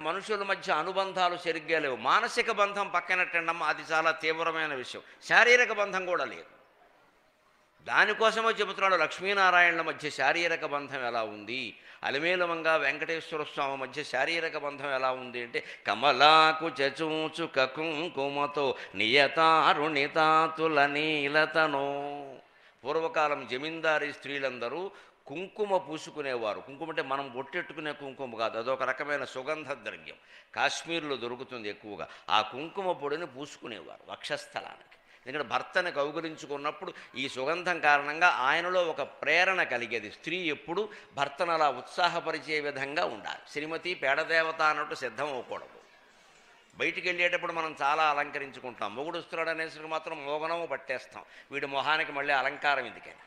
మనుషుల మధ్య అనుబంధాలు సరిగ్గా లేవు మానసిక బంధం పక్కనట్టండమ్మ అది చాలా తీవ్రమైన విషయం శారీరక బంధం కూడా లేదు దానికోసమే చెబుతున్నాడు లక్ష్మీనారాయణుల మధ్య శారీరక బంధం ఎలా ఉంది అలమేలమంగా వెంకటేశ్వర స్వామి మధ్య శారీరక బంధం ఎలా ఉంది అంటే కమలాకు చచూచు కుంకుమతో నియతారుణితాతుల నీలతనో పూర్వకాలం జమీందారీ స్త్రీలందరూ కుంకుమ పూసుకునేవారు కుంకుమ అంటే మనం బొట్టెట్టుకునే కుంకుమ కాదు అదొక రకమైన సుగంధ ద్రవ్యం కాశ్మీర్లో దొరుకుతుంది ఎక్కువగా ఆ కుంకుమ పొడిని పూసుకునేవారు వక్షస్థలానికి ఎందుకంటే భర్తను కౌగులించుకున్నప్పుడు ఈ సుగంధం కారణంగా ఆయనలో ఒక ప్రేరణ కలిగేది స్త్రీ ఎప్పుడు భర్తను అలా ఉత్సాహపరిచే విధంగా ఉండాలి శ్రీమతి పేడదేవత అన్నట్టు సిద్ధం అవ్వకూడదు బయటికి వెళ్ళేటప్పుడు మనం చాలా అలంకరించుకుంటాం మొగుడు వస్తున్నాడు అనేసరికి మాత్రం మోగనము పట్టేస్తాం వీడి మొహానికి మళ్ళీ అలంకారం ఎందుకని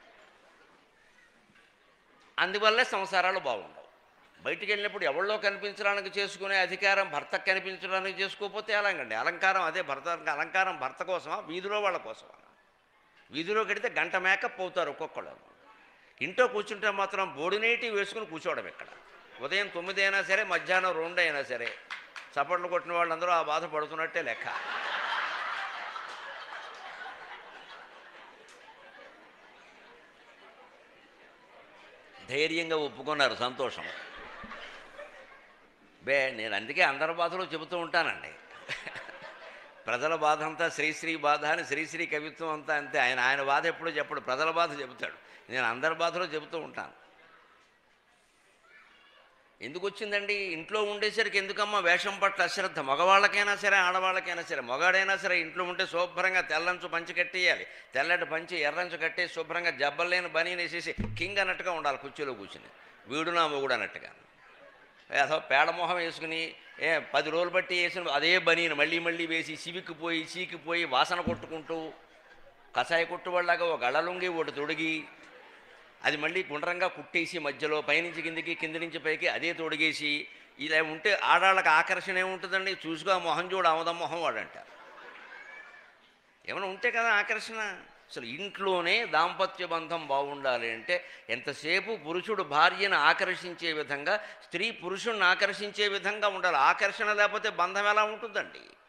అందువల్లే సంసారాలు బాగుండవు బయటికి వెళ్ళినప్పుడు ఎవరిలో కనిపించడానికి చేసుకునే అధికారం భర్తకు కనిపించడానికి చేసుకోకపోతే ఎలాగండి అలంకారం అదే భర్త అలంకారం భర్త కోసమా వీధిలో వాళ్ళ కోసమా వీధిలో కడితే గంట మేకప్ అవుతారు ఒక్కొక్కళ్ళు ఇంట్లో కూర్చుంటే మాత్రం బోడినేటి వేసుకుని కూర్చోవడం ఇక్కడ ఉదయం తొమ్మిది అయినా సరే మధ్యాహ్నం రెండు అయినా సరే చప్పట్లు కొట్టిన వాళ్ళందరూ ఆ బాధ పడుతున్నట్టే లెక్క ధైర్యంగా ఒప్పుకున్నారు సంతోషం బే నేను అందుకే అందరి బాధలు చెబుతూ ఉంటానండి ప్రజల బాధ అంతా శ్రీశ్రీ బాధ అని శ్రీశ్రీ కవిత్వం అంతా అంతే ఆయన ఆయన బాధ ఎప్పుడూ చెప్పడు ప్రజల బాధ చెబుతాడు నేను అందరి బాధలు చెబుతూ ఉంటాను ఎందుకు వచ్చిందండి ఇంట్లో ఉండేసరికి ఎందుకమ్మా వేషం పట్ల అశ్రద్ధ మగవాళ్ళకైనా సరే ఆడవాళ్ళకైనా సరే మగాడైనా సరే ఇంట్లో ఉంటే శుభ్రంగా తెల్లంచు పంచి కట్టేయాలి తెల్లటి పంచి ఎర్రంచు కట్టేసి శుభ్రంగా జబ్బలేని బనీని వేసేసి కింగ్ అన్నట్టుగా ఉండాలి కుర్చీలో కూర్చుని వీడు నా మొగుడు అన్నట్టుగా ఏదో పేడమొహం వేసుకుని ఏ పది రోజులు బట్టి వేసిన అదే బనీని మళ్ళీ మళ్ళీ వేసి సివిక్కిపోయి చీకిపోయి వాసన కొట్టుకుంటూ కషాయ కొట్టువాళ్ళగా ఒక అళ్ళలుంగి ఒకటి తొడిగి అది మళ్ళీ గుండ్రంగా కుట్టేసి మధ్యలో పైనుంచి కిందికి కింది నుంచి పైకి అదే తొడిగేసి ఇలా ఉంటే ఆడాళ్ళకి ఆకర్షణ ఏముంటుందండి చూసుకో ఆ మొహం చూడు ఆమదం మొహం వాడంటారు ఏమైనా ఉంటే కదా ఆకర్షణ అసలు ఇంట్లోనే దాంపత్య బంధం బాగుండాలి అంటే ఎంతసేపు పురుషుడు భార్యను ఆకర్షించే విధంగా స్త్రీ పురుషుణ్ణి ఆకర్షించే విధంగా ఉండాలి ఆకర్షణ లేకపోతే బంధం ఎలా ఉంటుందండి